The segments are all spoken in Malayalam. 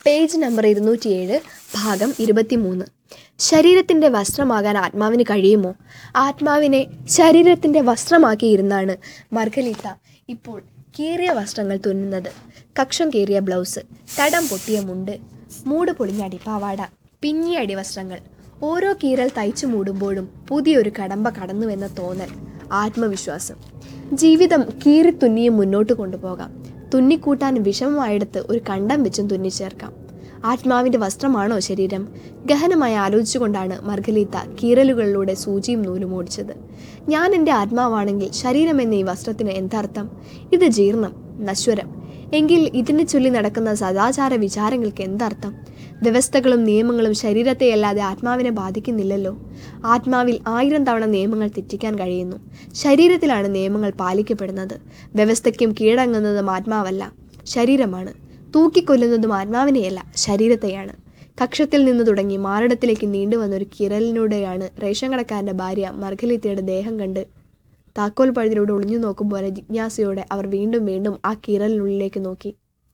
പേജ് നമ്പർ ഇരുന്നൂറ്റിയേഴ് ഭാഗം ഇരുപത്തിമൂന്ന് ശരീരത്തിൻ്റെ വസ്ത്രമാകാൻ ആത്മാവിന് കഴിയുമോ ആത്മാവിനെ ശരീരത്തിൻ്റെ വസ്ത്രമാക്കിയിരുന്നാണ് മർഗലീത്ത ഇപ്പോൾ കീറിയ വസ്ത്രങ്ങൾ തുന്നുന്നത് കക്ഷം കീറിയ ബ്ലൗസ് തടം പൊട്ടിയ മുണ്ട് മൂട് പൊളിഞ്ഞ അടിപ്പാവാട പിന്നിയ അടിവസ്ത്രങ്ങൾ ഓരോ കീറൽ തയ്ച്ചു മൂടുമ്പോഴും പുതിയൊരു കടമ്പ കടന്നുവെന്ന തോന്നൽ ആത്മവിശ്വാസം ജീവിതം കീറി തുന്നിയും മുന്നോട്ട് കൊണ്ടുപോകാം തുന്നിക്കൂട്ടാൻ വിഷമമായെടുത്ത് ഒരു കണ്ടം വെച്ചും തുന്നിച്ചേർക്കാം ആത്മാവിൻ്റെ വസ്ത്രമാണോ ശരീരം ഗഹനമായി ആലോചിച്ചുകൊണ്ടാണ് മർഗലീത്ത കീറലുകളിലൂടെ സൂചിയും നൂലും ഓടിച്ചത് ഞാൻ എൻ്റെ ആത്മാവാണെങ്കിൽ ശരീരം എന്ന ഈ വസ്ത്രത്തിന് എന്തർത്ഥം ഇത് ജീർണം നശ്വരം എങ്കിൽ ഇതിനെ ചൊല്ലി നടക്കുന്ന സദാചാര വിചാരങ്ങൾക്ക് എന്തർത്ഥം വ്യവസ്ഥകളും നിയമങ്ങളും ശരീരത്തെയല്ലാതെ ആത്മാവിനെ ബാധിക്കുന്നില്ലല്ലോ ആത്മാവിൽ ആയിരം തവണ നിയമങ്ങൾ തെറ്റിക്കാൻ കഴിയുന്നു ശരീരത്തിലാണ് നിയമങ്ങൾ പാലിക്കപ്പെടുന്നത് വ്യവസ്ഥയ്ക്കും കീഴടങ്ങുന്നതും ആത്മാവല്ല ശരീരമാണ് തൂക്കിക്കൊല്ലുന്നതും ആത്മാവിനെയല്ല ശരീരത്തെയാണ് കക്ഷത്തിൽ നിന്ന് തുടങ്ങി മാരടത്തിലേക്ക് നീണ്ടുവന്ന ഒരു കിരലിലൂടെയാണ് റേഷൻ കടക്കാരൻ്റെ ഭാര്യ മർഗലിത്തയുടെ ദേഹം കണ്ട് താക്കോൽ പഴുതിലൂടെ ഒളിഞ്ഞു നോക്കും പോലെ ജിജ്ഞാസയോടെ അവർ വീണ്ടും വീണ്ടും ആ കീറലിനുള്ളിലേക്ക് നോക്കി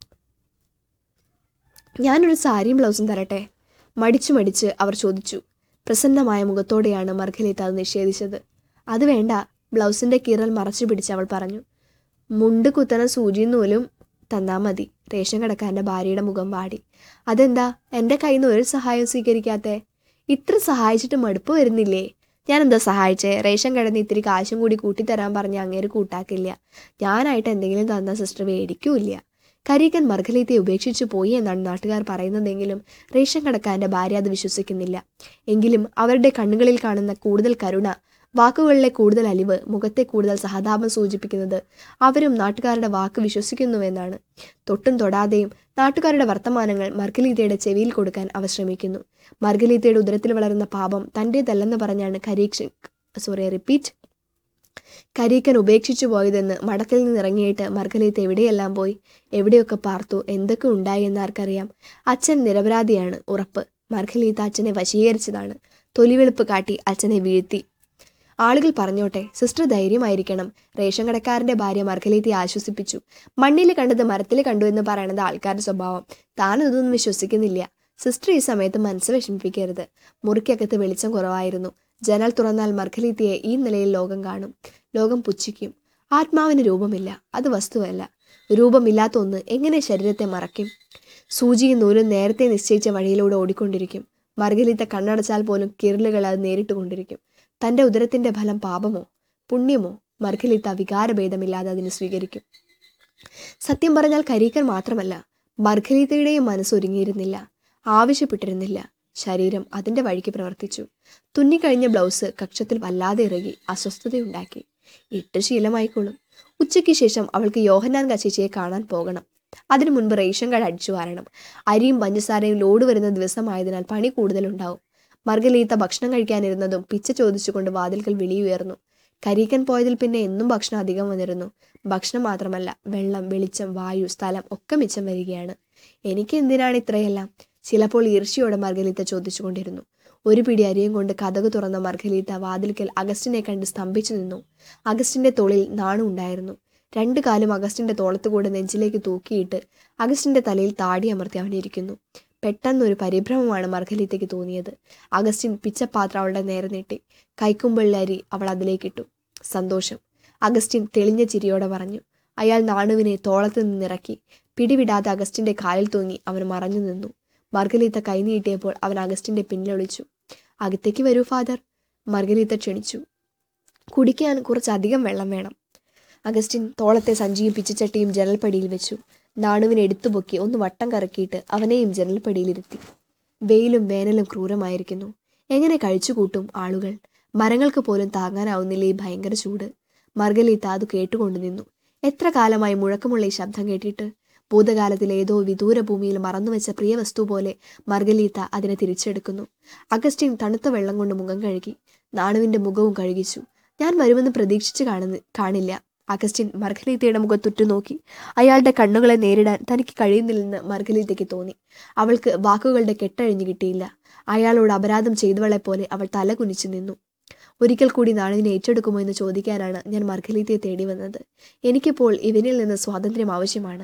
ഞാനൊരു സാരിയും ബ്ലൗസും തരട്ടെ മടിച്ചു മടിച്ച് അവർ ചോദിച്ചു പ്രസന്നമായ മുഖത്തോടെയാണ് മർഗലീത്ത അത് നിഷേധിച്ചത് അത് വേണ്ട ബ്ലൗസിൻ്റെ കീറൽ മറച്ചു പിടിച്ച് അവൾ പറഞ്ഞു മുണ്ട് കുത്തന സൂചിയും നൂലും തന്നാ മതി റേഷൻ കടക്കാരൻ്റെ ഭാര്യയുടെ മുഖം വാടി അതെന്താ എൻ്റെ കയ്യിൽ നിന്ന് ഒരു സഹായം സ്വീകരിക്കാത്തേ ഇത്ര സഹായിച്ചിട്ട് മടുപ്പ് വരുന്നില്ലേ ഞാൻ എന്താ സഹായിച്ചേ റേഷൻ കടന്ന് ഇത്തിരി കാശും കൂടി കൂട്ടിത്തരാൻ പറഞ്ഞ് അങ്ങേര് കൂട്ടാക്കില്ല ഞാനായിട്ട് എന്തെങ്കിലും തന്ന സിസ്റ്റർ മേടിക്കൂല്ല കരീക്കൻ മർഗലീത്തെ ഉപേക്ഷിച്ചു പോയി എന്നാണ് നാട്ടുകാർ പറയുന്നതെങ്കിലും റേഷൻ കടക്കാരൻ്റെ ഭാര്യ അത് വിശ്വസിക്കുന്നില്ല എങ്കിലും അവരുടെ കണ്ണുകളിൽ കാണുന്ന കൂടുതൽ കരുണ വാക്കുകളിലെ കൂടുതൽ അലിവ് മുഖത്തെ കൂടുതൽ സഹതാപം സൂചിപ്പിക്കുന്നത് അവരും നാട്ടുകാരുടെ വാക്ക് വിശ്വസിക്കുന്നുവെന്നാണ് തൊട്ടും തൊടാതെയും നാട്ടുകാരുടെ വർത്തമാനങ്ങൾ മർഗലീത്തയുടെ ചെവിയിൽ കൊടുക്കാൻ അവർ ശ്രമിക്കുന്നു മർഗലീത്തയുടെ ഉദരത്തിൽ വളരുന്ന പാപം തൻ്റേതല്ലെന്ന് പറഞ്ഞാണ് കരീക്ഷ സോറി റിപ്പീറ്റ് കരീക്കൻ ഉപേക്ഷിച്ചു പോയതെന്ന് മഠത്തിൽ നിന്നിറങ്ങിയിട്ട് മർഗലീത്ത എവിടെയെല്ലാം പോയി എവിടെയൊക്കെ പാർത്തു എന്തൊക്കെ ഉണ്ടായി എന്ന് ആർക്കറിയാം അച്ഛൻ നിരപരാധിയാണ് ഉറപ്പ് മർഗലീത്ത അച്ഛനെ വശീകരിച്ചതാണ് തൊലിവെളുപ്പ് കാട്ടി അച്ഛനെ വീഴ്ത്തി ആളുകൾ പറഞ്ഞോട്ടെ സിസ്റ്റർ ധൈര്യമായിരിക്കണം റേഷൻ കടക്കാരന്റെ ഭാര്യ മർഗലീത്തെ ആശ്വസിപ്പിച്ചു മണ്ണിൽ കണ്ടത് മരത്തിൽ കണ്ടു എന്ന് പറയുന്നത് ആൾക്കാരുടെ സ്വഭാവം താനതൊന്നും വിശ്വസിക്കുന്നില്ല സിസ്റ്റർ ഈ സമയത്ത് മനസ്സ് വിഷമിപ്പിക്കരുത് മുറിക്കകത്ത് വെളിച്ചം കുറവായിരുന്നു ജനൽ തുറന്നാൽ മർഗലീത്തയെ ഈ നിലയിൽ ലോകം കാണും ലോകം പുച്ഛിക്കും ആത്മാവിന് രൂപമില്ല അത് വസ്തുവല്ല രൂപമില്ലാത്ത ഒന്ന് എങ്ങനെ ശരീരത്തെ മറയ്ക്കും സൂചിയും നൂലും നേരത്തെ നിശ്ചയിച്ച വഴിയിലൂടെ ഓടിക്കൊണ്ടിരിക്കും മർഗലീത്ത കണ്ണടച്ചാൽ പോലും കിരലുകൾ അത് നേരിട്ട് കൊണ്ടിരിക്കും തൻ്റെ ഉദരത്തിൻ്റെ ഫലം പാപമോ പുണ്യമോ മർഗലീത്ത വികാരഭേദമില്ലാതെ അതിനെ സ്വീകരിക്കും സത്യം പറഞ്ഞാൽ കരീക്കൻ മാത്രമല്ല മർഗലീത്തയുടെയും മനസ്സൊരുങ്ങിയിരുന്നില്ല ആവശ്യപ്പെട്ടിരുന്നില്ല ശരീരം അതിൻ്റെ വഴിക്ക് പ്രവർത്തിച്ചു തുന്നിക്കഴിഞ്ഞ ബ്ലൗസ് കക്ഷത്തിൽ വല്ലാതെ ഇറങ്ങി അസ്വസ്ഥതയുണ്ടാക്കി ഇട്ട് ശീലമായിക്കോളും ഉച്ചയ്ക്ക് ശേഷം അവൾക്ക് യോഹന്നാൻ കച്ചേച്ചിയെ കാണാൻ പോകണം അതിനു മുൻപ് റേഷൻ കാർഡ് അടിച്ചു വാരണം അരിയും പഞ്ചസാരയും ലോഡ് വരുന്ന ദിവസമായതിനാൽ പണി കൂടുതലുണ്ടാവും മർഗലീത്ത ഭക്ഷണം കഴിക്കാനിരുന്നതും പിച്ച ചോദിച്ചുകൊണ്ട് വാതിൽക്കൽ വിളിയുയർന്നു കരീക്കൻ പോയതിൽ പിന്നെ എന്നും ഭക്ഷണം അധികം വന്നിരുന്നു ഭക്ഷണം മാത്രമല്ല വെള്ളം വെളിച്ചം വായു സ്ഥലം ഒക്കെ മിച്ചം വരികയാണ് എനിക്ക് എന്തിനാണ് ഇത്രയെല്ലാം ചിലപ്പോൾ ഈർഷ്യയോടെ മർഗലീത്ത ചോദിച്ചുകൊണ്ടിരുന്നു ഒരു പിടി അരിയും കൊണ്ട് കഥകു തുറന്ന മർഗലീത്ത വാതിൽക്കൽ അഗസ്റ്റിനെ കണ്ട് സ്തംഭിച്ചു നിന്നു അഗസ്റ്റിന്റെ തോളിൽ നാണം ഉണ്ടായിരുന്നു രണ്ടു കാലും അഗസ്റ്റിന്റെ തോളത്തുകൂടെ നെഞ്ചിലേക്ക് തൂക്കിയിട്ട് അഗസ്റ്റിന്റെ തലയിൽ താടി അമർത്തി അവനിരിക്കുന്നു പെട്ടെന്നൊരു പരിഭ്രമമാണ് മർഗലീത്തയ്ക്ക് തോന്നിയത് അഗസ്റ്റിൻ പിച്ചപ്പാത്രം അവളുടെ നേരെ നീട്ടി കൈക്കുമ്പള്ളരി അവൾ അതിലേക്കിട്ടു സന്തോഷം അഗസ്റ്റിൻ തെളിഞ്ഞ ചിരിയോടെ പറഞ്ഞു അയാൾ നാണുവിനെ തോളത്ത് നിന്നിറക്കി പിടിവിടാതെ അഗസ്റ്റിന്റെ കാലിൽ തൂങ്ങി അവൻ മറഞ്ഞു നിന്നു മർഗലീത്ത കൈ നീട്ടിയപ്പോൾ അവൻ അഗസ്റ്റിന്റെ പിന്നിലൊളിച്ചു അകത്തേക്ക് വരൂ ഫാദർ മർഗലീത്ത ക്ഷണിച്ചു കുടിക്കാൻ കുറച്ചധികം വെള്ളം വേണം അഗസ്റ്റിൻ തോളത്തെ സഞ്ചിയും പിച്ചച്ചട്ടിയും ജനൽപ്പടിയിൽ വെച്ചു നാണുവിനെ എടുത്തുപൊക്കി ഒന്ന് വട്ടം കറക്കിയിട്ട് അവനെയും ജനൽപ്പടിയിലിരുത്തി വെയിലും വേനലും ക്രൂരമായിരിക്കുന്നു എങ്ങനെ കഴിച്ചുകൂട്ടും ആളുകൾ മരങ്ങൾക്ക് പോലും താങ്ങാനാവുന്നില്ല ഈ ഭയങ്കര ചൂട് മർഗലീത്ത അത് കേട്ടുകൊണ്ടു നിന്നു എത്ര കാലമായി മുഴക്കമുള്ള ഈ ശബ്ദം കേട്ടിട്ട് ഭൂതകാലത്തിൽ ഏതോ വിദൂര ഭൂമിയിൽ മറന്നുവെച്ച പ്രിയ വസ്തു പോലെ മർഗലീത്ത അതിനെ തിരിച്ചെടുക്കുന്നു അഗസ്റ്റിൻ തണുത്ത വെള്ളം കൊണ്ട് മുഖം കഴുകി നാണുവിന്റെ മുഖവും കഴുകിച്ചു ഞാൻ വരുമെന്ന് പ്രതീക്ഷിച്ച് കാണുന്ന കാണില്ല അഗസ്റ്റിൻ മർഗലീത്തയുടെ മുഖത്തുറ്റു നോക്കി അയാളുടെ കണ്ണുകളെ നേരിടാൻ തനിക്ക് കഴിയുന്നില്ലെന്ന് മർഗലീത്തയ്ക്ക് തോന്നി അവൾക്ക് വാക്കുകളുടെ കെട്ടഴിഞ്ഞു കിട്ടിയില്ല അയാളോട് അപരാധം ചെയ്തവളെ പോലെ അവൾ തല കുനിച്ചു നിന്നു ഒരിക്കൽ കൂടി നാണുവിനെ ഏറ്റെടുക്കുമോ എന്ന് ചോദിക്കാനാണ് ഞാൻ മർഗലീത്തയെ തേടി വന്നത് എനിക്കിപ്പോൾ ഇവനിൽ നിന്ന് സ്വാതന്ത്ര്യം ആവശ്യമാണ്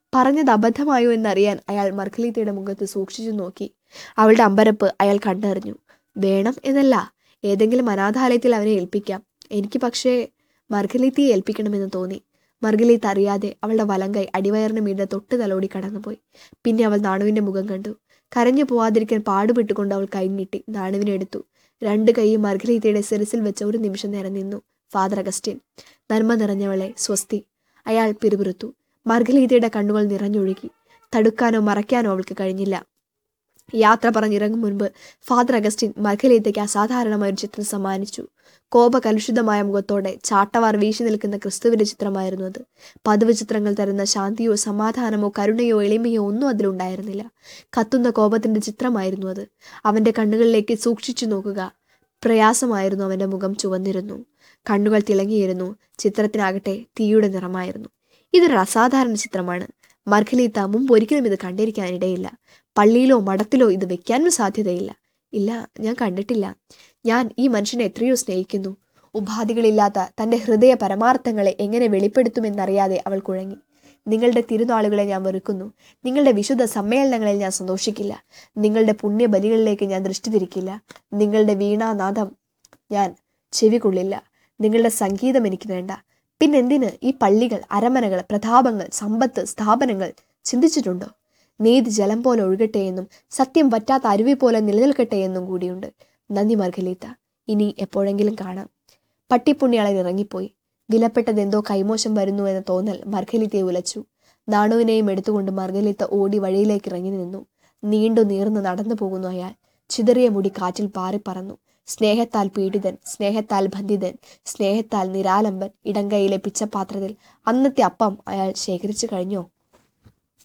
പറഞ്ഞത് അബദ്ധമായോ എന്നറിയാൻ അയാൾ മർഖലീത്തയുടെ മുഖത്ത് സൂക്ഷിച്ചു നോക്കി അവളുടെ അമ്പരപ്പ് അയാൾ കണ്ടറിഞ്ഞു വേണം എന്നല്ല ഏതെങ്കിലും അനാഥാലയത്തിൽ അവനെ ഏൽപ്പിക്കാം എനിക്ക് പക്ഷേ മർഗലീത്തിയെ ഏൽപ്പിക്കണമെന്ന് തോന്നി മർഗലീത്ത് അറിയാതെ അവളുടെ വലങ്കൈ അടിവയറിന് മീതെ തൊട്ട് തലോടി കടന്നുപോയി പിന്നെ അവൾ നാണുവിന്റെ മുഖം കണ്ടു കരഞ്ഞു പോവാതിരിക്കാൻ പാടുപെട്ടുകൊണ്ട് അവൾ കൈനീട്ടി നാണുവിനെ എടുത്തു രണ്ട് കൈയും മർഗലീത്തയുടെ സിരസിൽ വെച്ച ഒരു നിമിഷം നേരം നിന്നു ഫാദർ അഗസ്റ്റിൻ നന്മ നിറഞ്ഞവളെ സ്വസ്തി അയാൾ പിറുപിറുത്തു മർഗലീതയുടെ കണ്ണുകൾ നിറഞ്ഞൊഴുകി തടുക്കാനോ മറയ്ക്കാനോ അവൾക്ക് കഴിഞ്ഞില്ല യാത്ര പറഞ്ഞിറങ്ങും മുൻപ് ഫാദർ അഗസ്റ്റിൻ മർഗലീത്തയ്ക്ക് അസാധാരണമായ ഒരു ചിത്രം സമ്മാനിച്ചു കോപകലുഷിതമായ മുഖത്തോടെ ചാട്ടവാർ വീശി നിൽക്കുന്ന ക്രിസ്തുവിന്റെ ചിത്രമായിരുന്നു അത് പതിവ് ചിത്രങ്ങൾ തരുന്ന ശാന്തിയോ സമാധാനമോ കരുണയോ എളിമയോ ഒന്നും അതിലുണ്ടായിരുന്നില്ല കത്തുന്ന കോപത്തിന്റെ ചിത്രമായിരുന്നു അത് അവന്റെ കണ്ണുകളിലേക്ക് സൂക്ഷിച്ചു നോക്കുക പ്രയാസമായിരുന്നു അവന്റെ മുഖം ചുവന്നിരുന്നു കണ്ണുകൾ തിളങ്ങിയിരുന്നു ചിത്രത്തിനാകട്ടെ തീയുടെ നിറമായിരുന്നു ഇതൊരു അസാധാരണ ചിത്രമാണ് മർഖലീത്ത മുമ്പ് ഒരിക്കലും ഇത് കണ്ടിരിക്കാനിടയില്ല പള്ളിയിലോ മഠത്തിലോ ഇത് വെക്കാനും സാധ്യതയില്ല ഇല്ല ഞാൻ കണ്ടിട്ടില്ല ഞാൻ ഈ മനുഷ്യനെ എത്രയോ സ്നേഹിക്കുന്നു ഉപാധികളില്ലാത്ത തന്റെ ഹൃദയ പരമാർത്ഥങ്ങളെ എങ്ങനെ വെളിപ്പെടുത്തുമെന്നറിയാതെ അവൾ കുഴങ്ങി നിങ്ങളുടെ തിരുനാളുകളെ ഞാൻ വെറുക്കുന്നു നിങ്ങളുടെ വിശുദ്ധ സമ്മേളനങ്ങളിൽ ഞാൻ സന്തോഷിക്കില്ല നിങ്ങളുടെ പുണ്യബലികളിലേക്ക് ഞാൻ ദൃഷ്ടി തിരിക്കില്ല നിങ്ങളുടെ വീണാനാദം ഞാൻ ചെവികൊള്ളില്ല നിങ്ങളുടെ സംഗീതം എനിക്ക് വേണ്ട പിന്നെന്തിന് ഈ പള്ളികൾ അരമനകൾ പ്രതാപങ്ങൾ സമ്പത്ത് സ്ഥാപനങ്ങൾ ചിന്തിച്ചിട്ടുണ്ടോ നീതി ജലം പോലെ ഒഴുകട്ടെ എന്നും സത്യം പറ്റാത്ത അരുവി പോലെ നിലനിൽക്കട്ടെ എന്നും കൂടിയുണ്ട് നന്ദി മർഗലീത്ത ഇനി എപ്പോഴെങ്കിലും കാണാം പട്ടിപ്പുണ്യാളൻ ഇറങ്ങിപ്പോയി വിലപ്പെട്ടതെന്തോ കൈമോശം വരുന്നു എന്ന തോന്നൽ മർഗലീത്തയെ ഉലച്ചു നാണുവിനെയും എടുത്തുകൊണ്ട് മർഗലീത്ത ഓടി വഴിയിലേക്ക് ഇറങ്ങി നിന്നു നീണ്ടു നീർന്ന് നടന്നു പോകുന്നു അയാൾ ചിതറിയ മുടി കാറ്റിൽ പാറിപ്പറന്നു സ്നേഹത്താൽ പീഡിതൻ സ്നേഹത്താൽ ബന്ധിതൻ സ്നേഹത്താൽ നിരാലംബൻ ഇടങ്കൈയിലെ പിച്ചപാത്രത്തിൽ അന്നത്തെ അപ്പം അയാൾ ശേഖരിച്ചു കഴിഞ്ഞോ